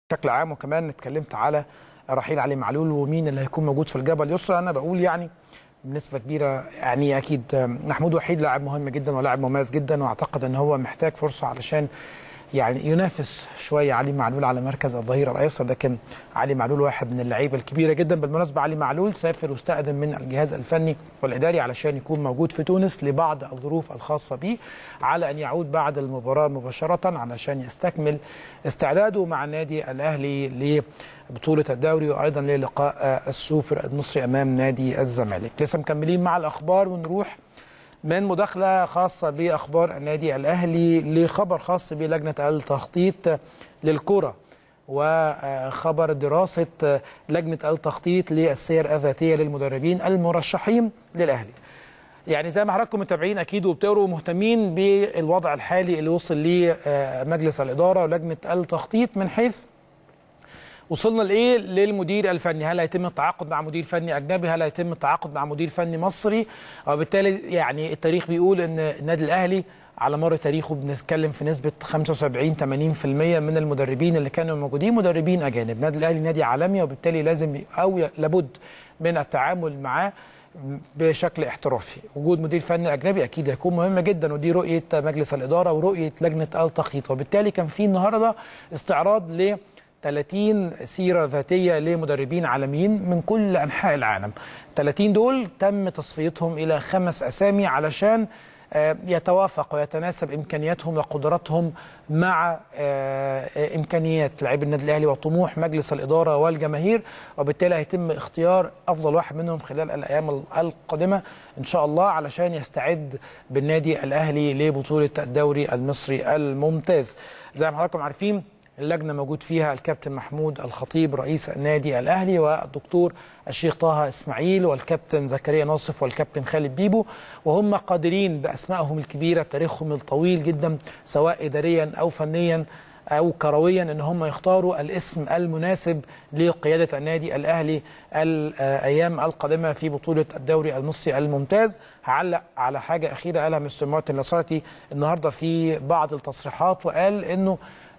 بشكل عام وكمان اتكلمت على رحيل علي معلول ومين اللي هيكون موجود في الجبهه اليسرى انا بقول يعني بنسبه كبيره يعني اكيد محمود وحيد لاعب مهم جدا ولاعب مميز جدا واعتقد ان هو محتاج فرصه علشان يعني ينافس شويه علي معلول على مركز الظهير الايسر لكن علي معلول واحد من اللعيبه الكبيره جدا بالمناسبه علي معلول سافر واستأذن من الجهاز الفني والاداري علشان يكون موجود في تونس لبعض الظروف الخاصه به على ان يعود بعد المباراه مباشره علشان يستكمل استعداده مع النادي الاهلي لبطوله الدوري وايضا للقاء السوبر المصري امام نادي الزمالك لسه مكملين مع الاخبار ونروح من مداخلة خاصة بأخبار النادي الأهلي لخبر خاص بلجنة التخطيط للكرة وخبر دراسة لجنة التخطيط للسير الذاتية للمدربين المرشحين للأهلي يعني زي ما حضراتكم متابعين اكيد وبتقروا مهتمين بالوضع الحالي اللي وصل ليه مجلس الاداره ولجنه التخطيط من حيث وصلنا لايه للمدير الفني هل هيتم التعاقد مع مدير فني اجنبي هل هيتم التعاقد مع مدير فني مصري وبالتالي يعني التاريخ بيقول ان النادي الاهلي على مر تاريخه بنتكلم في نسبه 75 80% من المدربين اللي كانوا موجودين مدربين اجانب النادي الاهلي نادي عالمي وبالتالي لازم او لابد من التعامل معاه بشكل احترافي وجود مدير فني اجنبي اكيد هيكون مهم جدا ودي رؤيه مجلس الاداره ورؤيه لجنه التخطيط وبالتالي كان في النهارده استعراض ل 30 سيرة ذاتية لمدربين عالميين من كل أنحاء العالم 30 دول تم تصفيتهم إلى خمس أسامي علشان يتوافق ويتناسب إمكانياتهم وقدراتهم مع إمكانيات لاعبي النادي الأهلي وطموح مجلس الإدارة والجماهير وبالتالي هيتم اختيار أفضل واحد منهم خلال الأيام القادمة إن شاء الله علشان يستعد بالنادي الأهلي لبطولة الدوري المصري الممتاز زي ما حضراتكم عارفين اللجنه موجود فيها الكابتن محمود الخطيب رئيس النادي الاهلي والدكتور الشيخ طه اسماعيل والكابتن زكريا ناصف والكابتن خالد بيبو وهم قادرين باسمائهم الكبيره بتاريخهم الطويل جدا سواء اداريا او فنيا او كرويا ان هم يختاروا الاسم المناسب لقياده النادي الاهلي الايام القادمه في بطوله الدوري المصري الممتاز هعلق على حاجه اخيره قالها مستر مارتن لاسارتي النهارده في بعض التصريحات وقال انه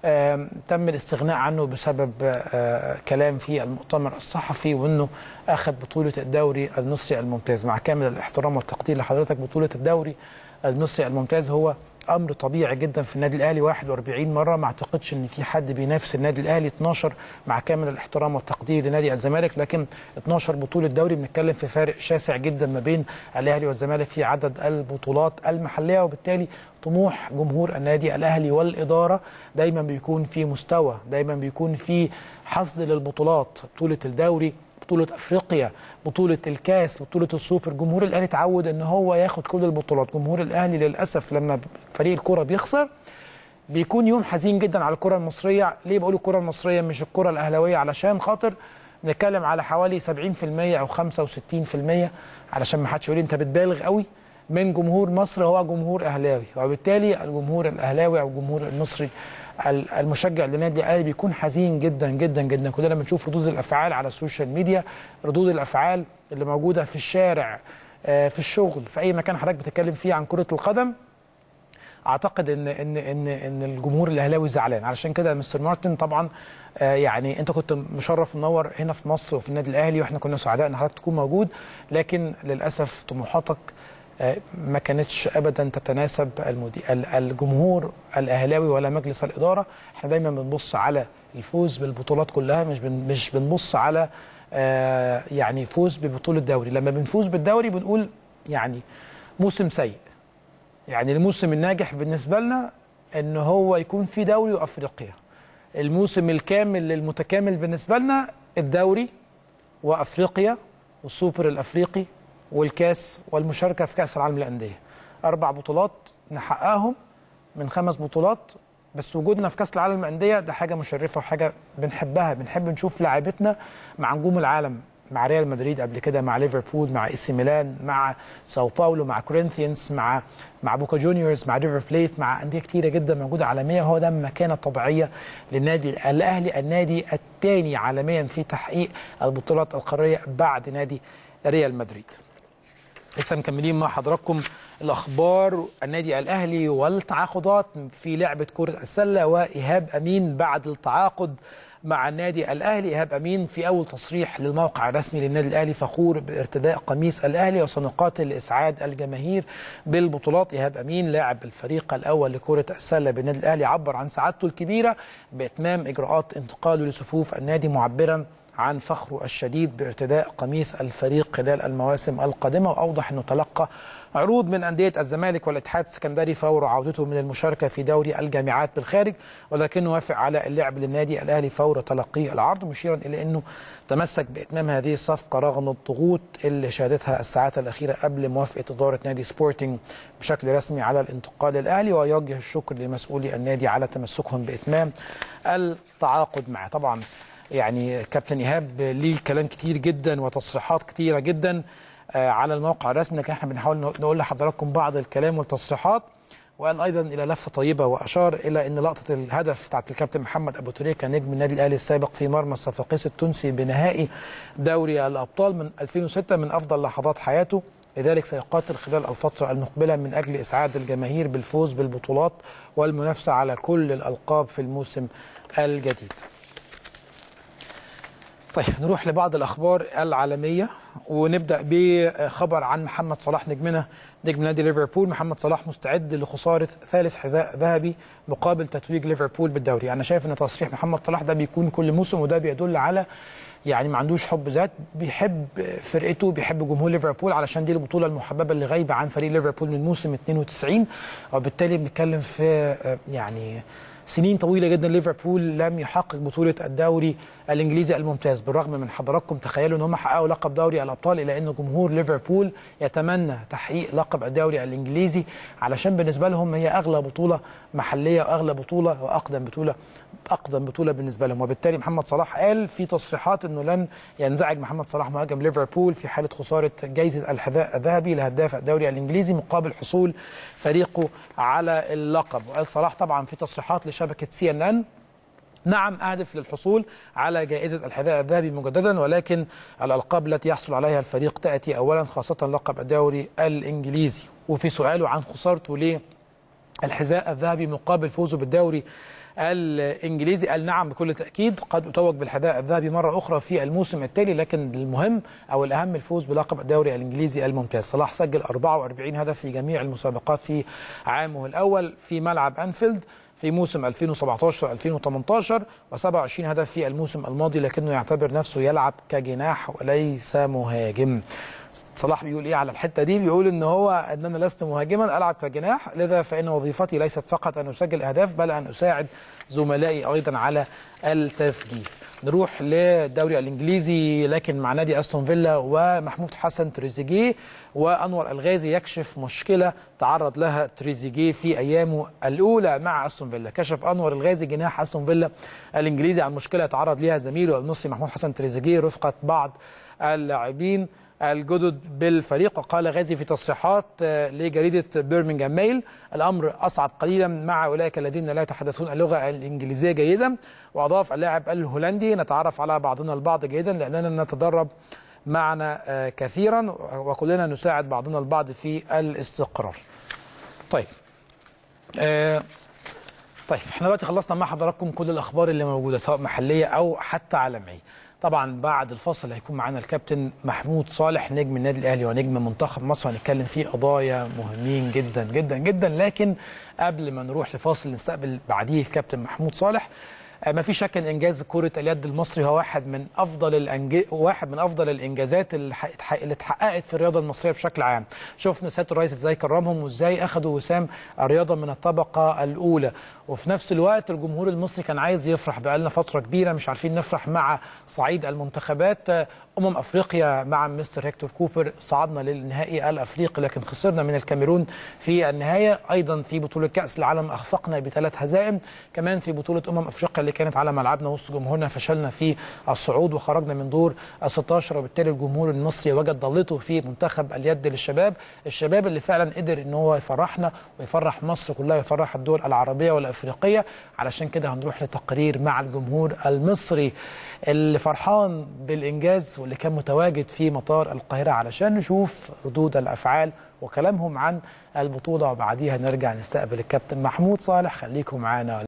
تم الاستغناء عنه بسبب كلام في المؤتمر الصحفي وانه اخذ بطوله الدوري المصري الممتاز مع كامل الاحترام والتقدير لحضرتك بطوله الدوري المصري الممتاز هو امر طبيعي جدا في النادي الاهلي 41 مره ما اعتقدش ان في حد بينافس النادي الاهلي 12 مع كامل الاحترام والتقدير لنادي الزمالك لكن 12 بطوله دوري بنتكلم في فارق شاسع جدا ما بين الاهلي والزمالك في عدد البطولات المحليه وبالتالي طموح جمهور النادي الاهلي والاداره دايما بيكون في مستوى دايما بيكون في حصد للبطولات بطوله الدوري بطولة افريقيا، بطولة الكاس، بطولة السوبر، جمهور الاهلي اتعود ان هو ياخد كل البطولات، جمهور الاهلي للاسف لما فريق الكرة بيخسر بيكون يوم حزين جدا على الكرة المصرية، ليه بقول الكرة المصرية مش الكرة الاهلاوية علشان خاطر نتكلم على حوالي 70% او 65% علشان ما حدش يقول انت بتبالغ قوي من جمهور مصر هو جمهور اهلاوي وبالتالي الجمهور الاهلاوي او الجمهور المصري المشجع لنادي الاهلي بيكون حزين جدا جدا جدا كلنا بنشوف ردود الافعال على السوشيال ميديا ردود الافعال اللي موجوده في الشارع في الشغل في اي مكان حضرتك بتتكلم فيه عن كره القدم اعتقد ان ان ان ان الجمهور الاهلاوي زعلان علشان كده مستر مارتن طبعا يعني انت كنت مشرف ومنور هنا في مصر وفي النادي الاهلي واحنا كنا سعداء ان حضرتك تكون موجود لكن للاسف طموحاتك ما كانتش ابدا تتناسب المدي... الجمهور الاهلاوي ولا مجلس الاداره احنا دايما بنبص على الفوز بالبطولات كلها مش بن... مش بنبص على آه يعني فوز ببطوله الدوري لما بنفوز بالدوري بنقول يعني موسم سيء يعني الموسم الناجح بالنسبه لنا ان هو يكون في دوري وافريقيا الموسم الكامل المتكامل بالنسبه لنا الدوري وافريقيا والسوبر الافريقي والكاس والمشاركه في كاس العالم للانديه اربع بطولات نحققهم من خمس بطولات بس وجودنا في كاس العالم للانديه ده حاجه مشرفه وحاجه بنحبها بنحب نشوف لاعبتنا مع نجوم العالم مع ريال مدريد قبل كده مع ليفربول مع اي سي ميلان مع ساو باولو مع كورنثيانز مع مع بوكا جونيورز مع ريفر بليت مع انديه كتيره جدا موجوده عالميا هو ده المكانه الطبيعيه للنادي الاهلي النادي الثاني عالميا في تحقيق البطولات القاريه بعد نادي ريال مدريد لسه مكملين مع حضراتكم الاخبار النادي الاهلي والتعاقدات في لعبه كره السله وايهاب امين بعد التعاقد مع النادي الاهلي ايهاب امين في اول تصريح للموقع الرسمي للنادي الاهلي فخور بارتداء قميص الاهلي وسنقاتل لاسعاد الجماهير بالبطولات ايهاب امين لاعب الفريق الاول لكره السله بالنادي الاهلي عبر عن سعادته الكبيره باتمام اجراءات انتقاله لصفوف النادي معبرا عن فخره الشديد بارتداء قميص الفريق خلال المواسم القادمه واوضح انه تلقى عروض من انديه الزمالك والاتحاد السكندري فور عودته من المشاركه في دوري الجامعات بالخارج ولكنه وافق على اللعب للنادي الاهلي فور تلقي العرض مشيرا الى انه تمسك باتمام هذه الصفقه رغم الضغوط اللي شهدتها الساعات الاخيره قبل موافقه اداره نادي سبورتنج بشكل رسمي على الانتقال للاهلي ويوجه الشكر لمسؤولي النادي على تمسكهم باتمام التعاقد معه طبعا يعني كابتن ايهاب ليه كلام كتير جدا وتصريحات كتيره جدا على الموقع الرسمي لكن احنا بنحاول نقول لحضراتكم بعض الكلام والتصريحات وقال ايضا الى لفه طيبه واشار الى ان لقطه الهدف بتاعت الكابتن محمد ابو تريكه نجم النادي الاهلي السابق في مرمى الصفاقيس التونسي بنهائي دوري الابطال من 2006 من افضل لحظات حياته لذلك سيقاتل خلال الفترة المقبلة من أجل إسعاد الجماهير بالفوز بالبطولات والمنافسة على كل الألقاب في الموسم الجديد طيب نروح لبعض الاخبار العالميه ونبدا بخبر عن محمد صلاح نجمنا نجم نادي ليفربول محمد صلاح مستعد لخساره ثالث حذاء ذهبي مقابل تتويج ليفربول بالدوري انا شايف ان تصريح محمد صلاح ده بيكون كل موسم وده بيدل على يعني ما عندوش حب ذات بيحب فرقته بيحب جمهور ليفربول علشان دي البطوله المحببه اللي غايبه عن فريق ليفربول من موسم 92 وبالتالي بنتكلم في يعني سنين طويله جدا ليفربول لم يحقق بطوله الدوري الانجليزي الممتاز بالرغم من حضراتكم تخيلوا ان هم حققوا لقب دوري الابطال الا ان جمهور ليفربول يتمنى تحقيق لقب الدوري الانجليزي علشان بالنسبه لهم هي اغلى بطوله محليه واغلى بطوله واقدم بطوله اقدم بطوله بالنسبه لهم وبالتالي محمد صلاح قال في تصريحات انه لن ينزعج محمد صلاح مهاجم ليفربول في حاله خساره جائزه الحذاء الذهبي لهداف الدوري الانجليزي مقابل حصول فريقه على اللقب وقال صلاح طبعا في تصريحات لشبكه سي ان ان نعم أهدف للحصول على جائزة الحذاء الذهبي مجددا ولكن الألقاب التي يحصل عليها الفريق تأتي أولا خاصة لقب الدوري الإنجليزي وفي سؤاله عن خسارته للحذاء الذهبي مقابل فوزه بالدوري الانجليزي قال نعم بكل تاكيد قد اتوج بالحذاء الذهبي مره اخرى في الموسم التالي لكن المهم او الاهم الفوز بلقب الدوري الانجليزي الممتاز صلاح سجل 44 هدف في جميع المسابقات في عامه الاول في ملعب انفيلد في موسم 2017 2018 و27 هدف في الموسم الماضي لكنه يعتبر نفسه يلعب كجناح وليس مهاجم صلاح بيقول ايه على الحته دي بيقول ان هو ان انا لست مهاجما العب كجناح لذا فان وظيفتي ليست فقط ان اسجل اهداف بل ان اساعد زملائي ايضا على التسجيل نروح للدوري الانجليزي لكن مع نادي استون فيلا ومحمود حسن تريزيجيه وانور الغازي يكشف مشكله تعرض لها تريزيجيه في ايامه الاولى مع استون فيلا كشف انور الغازي جناح استون فيلا الانجليزي عن مشكله تعرض لها زميله المصري محمود حسن تريزيجيه رفقه بعض اللاعبين الجدد بالفريق وقال غازي في تصريحات لجريدة بيرمنغهام ميل الأمر أصعب قليلا مع أولئك الذين لا يتحدثون اللغة الإنجليزية جيدا وأضاف اللاعب الهولندي نتعرف على بعضنا البعض جيدا لأننا نتدرب معنا كثيرا وكلنا نساعد بعضنا البعض في الاستقرار طيب آه طيب احنا دلوقتي خلصنا مع حضراتكم كل الأخبار اللي موجودة سواء محلية أو حتى عالمية طبعا بعد الفاصل هيكون معانا الكابتن محمود صالح نجم النادي الاهلي ونجم منتخب مصر هنتكلم فيه قضايا مهمين جدا جدا جدا لكن قبل ما نروح لفاصل نستقبل بعديه الكابتن محمود صالح ما في شك ان انجاز كره اليد المصري هو واحد من افضل الأنج... واحد من افضل الانجازات اللي, ح... اللي اتحققت في الرياضه المصريه بشكل عام شفنا سياده الرئيس ازاي كرمهم وازاي اخذوا وسام الرياضه من الطبقه الاولى وفي نفس الوقت الجمهور المصري كان عايز يفرح بقالنا فتره كبيره مش عارفين نفرح مع صعيد المنتخبات امم افريقيا مع مستر هيكتور كوبر صعدنا للنهائي الافريقي لكن خسرنا من الكاميرون في النهايه ايضا في بطوله كاس العالم اخفقنا بثلاث هزائم كمان في بطوله امم افريقيا اللي كانت على ملعبنا وسط جمهورنا فشلنا في الصعود وخرجنا من دور ال 16 وبالتالي الجمهور المصري وجد ضالته في منتخب اليد للشباب الشباب اللي فعلا قدر ان هو يفرحنا ويفرح مصر كلها ويفرح الدول العربيه والافريقيه علشان كده هنروح لتقرير مع الجمهور المصري اللي فرحان بالانجاز واللي كان متواجد في مطار القاهره علشان نشوف ردود الافعال وكلامهم عن البطوله وبعديها نرجع نستقبل الكابتن محمود صالح خليكم معانا